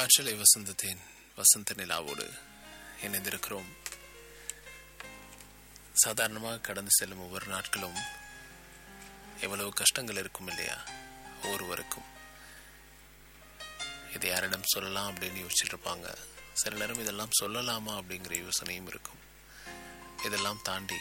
காற்றலை வசந்தத்தின் வசந்த நிலாவோடு இணைந்திருக்கிறோம் சாதாரணமாக கடந்து செல்லும் ஒவ்வொரு நாட்களும் எவ்வளவு கஷ்டங்கள் இருக்கும் இல்லையா ஒவ்வொருவருக்கும் இதை யாரிடம் சொல்லலாம் அப்படின்னு யோசிச்சுட்டு இருப்பாங்க சில நேரம் இதெல்லாம் சொல்லலாமா அப்படிங்கிற யோசனையும் இருக்கும் இதெல்லாம் தாண்டி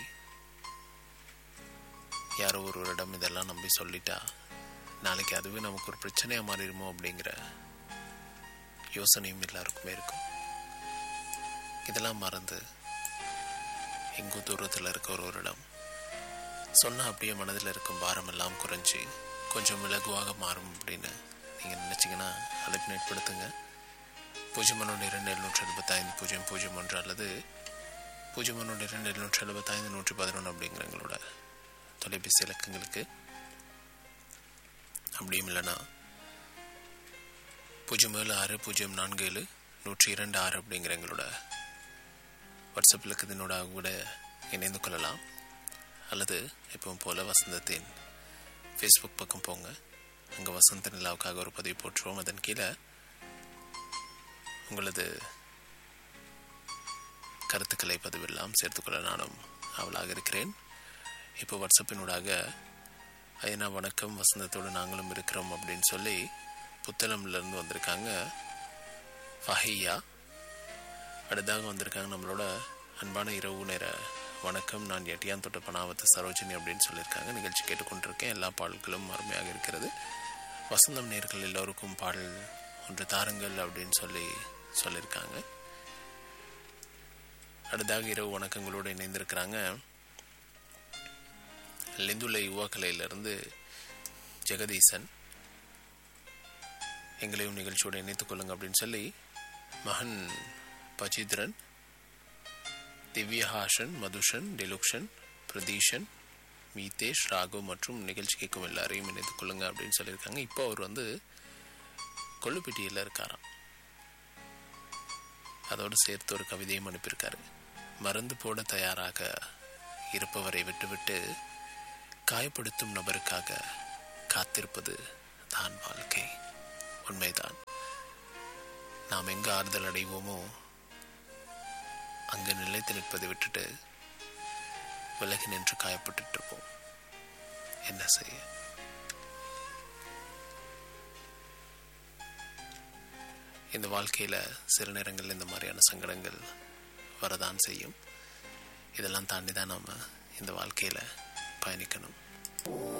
யாரோ ஒருவரிடம் இதெல்லாம் நம்பி சொல்லிட்டா நாளைக்கு அதுவே நமக்கு ஒரு பிரச்சனையாக மாறிடுமோ அப்படிங்கிற யோசனையும் எல்லாருக்குமே இருக்கும் இதெல்லாம் மறந்து எங்கோ தூரத்தில் இருக்க ஒருவரிடம் சொன்னால் அப்படியே மனதில் இருக்கும் பாரம் எல்லாம் குறைஞ்சி கொஞ்சம் இலகுவாக மாறும் அப்படின்னு நீங்கள் நினச்சிங்கன்னா அழைப்பு ஏற்படுத்துங்க பூஜ்ஜியம் ஒன்று இரண்டு எழுநூற்றி எழுபத்தைந்து பூஜ்ஜியம் பூஜ்ஜியம் ஒன்று அல்லது பூஜ்ஜியம் ஒன்று இரண்டு எழுநூற்றி எழுபத்தைந்து நூற்றி பதினொன்று அப்படிங்கிற எங்களோட தொலைபேசி இலக்கங்களுக்கு அப்படியும் இல்லைன்னா பூஜ்ஜியம் ஏழு ஆறு பூஜ்ஜியம் நான்கு ஏழு நூற்றி இரண்டு ஆறு அப்படிங்கிற எங்களோட வாட்ஸ்அப் இலக்கத்தினோட கூட இணைந்து கொள்ளலாம் அல்லது எப்பவும் போல வசந்தத்தின் ஃபேஸ்புக் பக்கம் போங்க அங்கே வசந்த நிலாவுக்காக ஒரு பதிவு போட்டுருவோம் அதன் கீழே உங்களது கருத்துக்களை பதிவெல்லாம் சேர்த்துக்கொள்ள நானும் அவளாக இருக்கிறேன் இப்போ வாட்ஸ்அப்பினூடாக ஐயா வணக்கம் வசந்தத்தோடு நாங்களும் இருக்கிறோம் அப்படின்னு சொல்லி புத்தளம்லேருந்து வந்திருக்காங்க ஃபஹியா அடுத்தாக வந்திருக்காங்க நம்மளோட அன்பான இரவு நேர வணக்கம் நான் எட்டியான் தொட்ட பனாவத்து சரோஜினி அப்படின்னு சொல்லியிருக்காங்க நிகழ்ச்சி கேட்டுக்கொண்டிருக்கேன் எல்லா பாடல்களும் அருமையாக இருக்கிறது வசந்தம் நேர்கள் எல்லோருக்கும் பாடல் ஒன்று தாருங்கள் அப்படின்னு சொல்லி சொல்லியிருக்காங்க அடுத்தாக இரவு வணக்கங்களோடு இணைந்திருக்கிறாங்க லிந்துலை யுவாக்கலையிலிருந்து ஜெகதீசன் எங்களையும் நிகழ்ச்சியோடு இணைத்துக் கொள்ளுங்க அப்படின்னு சொல்லி மகன் பஜித்ரன் திவ்யஹாஷன் மதுஷன் டெலுக்ஷன் பிரதீஷன் மீதேஷ் ராகு மற்றும் நிகழ்ச்சி கேட்கும் எல்லாரையும் இணைத்துக் கொள்ளுங்க அப்படின்னு சொல்லியிருக்காங்க இப்போ அவர் வந்து கொள்ளுப்பட்டியில் இருக்காராம் அதோடு சேர்த்து ஒரு கவிதையும் அனுப்பியிருக்காரு மருந்து போட தயாராக இருப்பவரை விட்டுவிட்டு காயப்படுத்தும் நபருக்காக காத்திருப்பது தான் வாழ்க்கை உண்மைதான் நாம் எங்க ஆறுதல் அடைவோமோ அங்கு நிலைத்து நிற்பதை விட்டுட்டு விலகி நின்று காயப்பட்டு இருப்போம் என்ன செய்ய இந்த வாழ்க்கையில சில நேரங்களில் இந்த மாதிரியான சங்கடங்கள் வரதான் செய்யும் இதெல்லாம் தாண்டி தான் நாம இந்த வாழ்க்கையில பயணிக்கணும்